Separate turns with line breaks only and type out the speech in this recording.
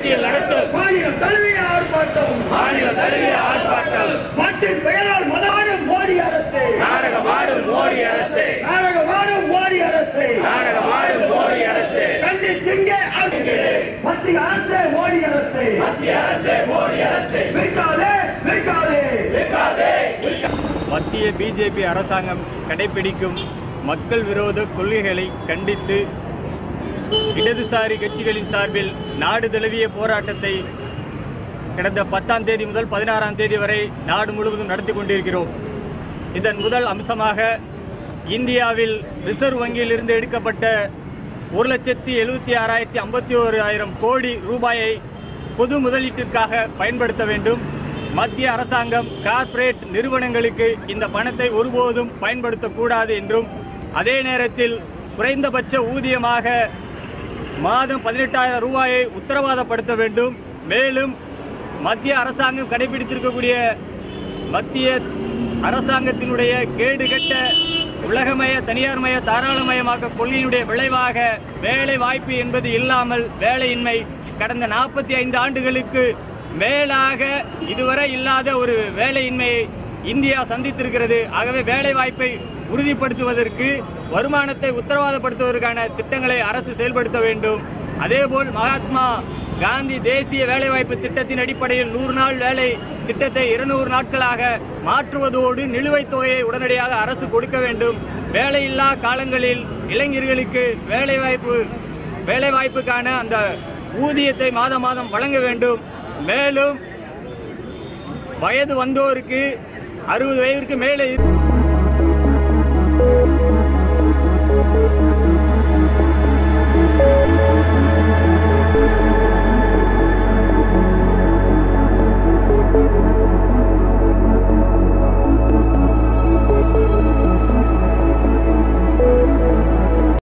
ஆட்சியில் நடத்தும்
மாநிலம் தழுவிய ஆர்ப்பாட்டம்
மாநில தழுவிய ஆர்ப்பாட்டம்
நாட்டின் பெயரால் மதவாடும் மோடி அரசு
நாடகமாடும் மோடி அரசு
நாடகமாடும் மோடி அரசு
நாடகமாடும் மோடி அரசு
கண்டித்திங்க மத்திய அரசு மோடி அரசு
மத்திய அரசு மோடி அரசு
விற்காதே விற்காதே
இருக்காதே
மத்திய பிஜேபி அரசாங்கம் கடைபிடிக்கும் மக்கள் விரோத கொள்கைகளை கண்டித்து இடதுசாரி கட்சிகளின் சார்பில் நாடு தழுவிய போராட்டத்தை கடந்த பத்தாம் தேதி முதல் பதினாறாம் தேதி வரை நாடு முழுவதும் நடத்தி கொண்டிருக்கிறோம் இதன் முதல் அம்சமாக இந்தியாவில் ரிசர்வ் வங்கியில் இருந்து எடுக்கப்பட்ட ஒரு லட்சத்தி எழுபத்தி ஆறாயிரத்தி ஐம்பத்தி ஓரு ஆயிரம் கோடி ரூபாயை பொது முதலீட்டிற்காக பயன்படுத்த வேண்டும் மத்திய அரசாங்கம் கார்ப்பரேட் நிறுவனங்களுக்கு இந்த பணத்தை ஒருபோதும் பயன்படுத்தக்கூடாது என்றும் அதே நேரத்தில் குறைந்தபட்ச ஊதியமாக மாதம் பதினெட்டாயிரம் ரூபாயை உத்தரவாதப்படுத்த வேண்டும் மேலும் மத்திய அரசாங்கம் கடைபிடித்திருக்கக்கூடிய மத்திய அரசாங்கத்தினுடைய கேடுகட்ட உலகமய தனியார்மய தாராளமயமாக்க கொள்கையினுடைய விளைவாக வேலை வாய்ப்பு என்பது இல்லாமல் வேலையின்மை கடந்த நாற்பத்தி ஐந்து ஆண்டுகளுக்கு மேலாக இதுவரை இல்லாத ஒரு வேலையின்மையை இந்தியா சந்தித்திருக்கிறது ஆகவே வேலை வாய்ப்பை உறுதிப்படுத்துவதற்கு வருமானத்தை உத்தரவாதப்படுத்துவதற்கான திட்டங்களை அரசு செயல்படுத்த வேண்டும் அதேபோல் மகாத்மா காந்தி தேசிய வேலைவாய்ப்பு திட்டத்தின் அடிப்படையில் நூறு நாள் வேலை திட்டத்தை இருநூறு நாட்களாக மாற்றுவதோடு நிலுவைத் தொகையை உடனடியாக அரசு கொடுக்க வேண்டும் வேலையில்லா காலங்களில் இளைஞர்களுக்கு வேலைவாய்ப்பு வேலைவாய்ப்புக்கான அந்த ஊதியத்தை மாதம் மாதம் வழங்க வேண்டும் மேலும் வயது வந்தோருக்கு அறுபது வயதிற்கு மேலே இரு-